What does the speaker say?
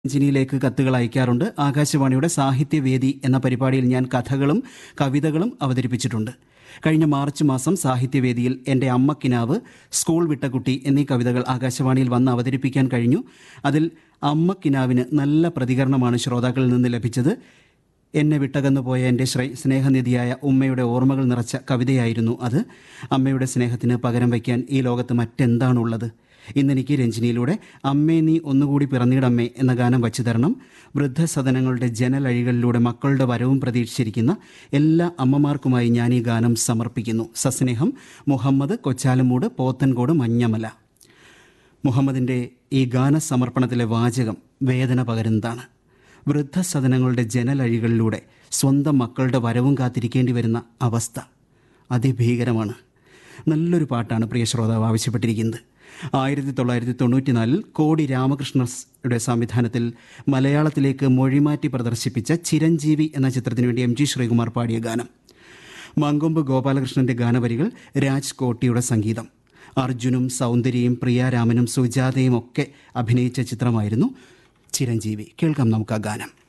രഞ്ജിനിയിലേക്ക് കത്തുകൾ അയക്കാറുണ്ട് ആകാശവാണിയുടെ സാഹിത്യവേദി എന്ന പരിപാടിയിൽ ഞാൻ കഥകളും കവിതകളും അവതരിപ്പിച്ചിട്ടുണ്ട് കഴിഞ്ഞ മാർച്ച് മാസം സാഹിത്യവേദിയിൽ എൻ്റെ അമ്മക്കിനാവ് സ്കൂൾ വിട്ട കുട്ടി എന്നീ കവിതകൾ ആകാശവാണിയിൽ വന്ന് അവതരിപ്പിക്കാൻ കഴിഞ്ഞു അതിൽ അമ്മക്കിനാവിന് നല്ല പ്രതികരണമാണ് ശ്രോതാക്കളിൽ നിന്ന് ലഭിച്ചത് എന്നെ വിട്ടകന്നു പോയ എൻ്റെ ശ്രേ സ്നേഹനിധിയായ ഉമ്മയുടെ ഓർമ്മകൾ നിറച്ച കവിതയായിരുന്നു അത് അമ്മയുടെ സ്നേഹത്തിന് പകരം വയ്ക്കാൻ ഈ ലോകത്ത് മറ്റെന്താണുള്ളത് ഇന്നെനിക്ക് രഞ്ജിനിയിലൂടെ അമ്മേ നീ ഒന്നുകൂടി പിറന്നിടമ്മേ എന്ന ഗാനം വച്ചു തരണം വൃദ്ധസദനങ്ങളുടെ ജനലഴികളിലൂടെ മക്കളുടെ വരവും പ്രതീക്ഷിച്ചിരിക്കുന്ന എല്ലാ അമ്മമാർക്കുമായി ഞാൻ ഈ ഗാനം സമർപ്പിക്കുന്നു സസ്നേഹം മുഹമ്മദ് കൊച്ചാലമൂട് പോത്തൻകോട് മഞ്ഞമല മുഹമ്മദിൻ്റെ ഈ ഗാനസമർപ്പണത്തിലെ വാചകം വേദന പകരുന്നതാണ് വൃദ്ധസദനങ്ങളുടെ ജനലഴികളിലൂടെ സ്വന്തം മക്കളുടെ വരവും കാത്തിരിക്കേണ്ടി വരുന്ന അവസ്ഥ അതിഭീകരമാണ് നല്ലൊരു പാട്ടാണ് പ്രിയ ശ്രോതാവ് ആവശ്യപ്പെട്ടിരിക്കുന്നത് ആയിരത്തി തൊള്ളായിരത്തി തൊണ്ണൂറ്റിനാലിൽ കോടി രാമകൃഷ്ണയുടെ സംവിധാനത്തിൽ മലയാളത്തിലേക്ക് മൊഴിമാറ്റി പ്രദർശിപ്പിച്ച ചിരഞ്ജീവി എന്ന ചിത്രത്തിനു വേണ്ടി എം ജി ശ്രീകുമാർ പാടിയ ഗാനം മങ്കൊമ്പ് ഗോപാലകൃഷ്ണന്റെ ഗാനവരികൾ രാജ് കോട്ടിയുടെ സംഗീതം അർജുനും സൗന്ദര്യയും പ്രിയാരാമനും സുജാതയും ഒക്കെ അഭിനയിച്ച ചിത്രമായിരുന്നു ചിരഞ്ജീവി കേൾക്കാം നമുക്ക് ആ ഗാനം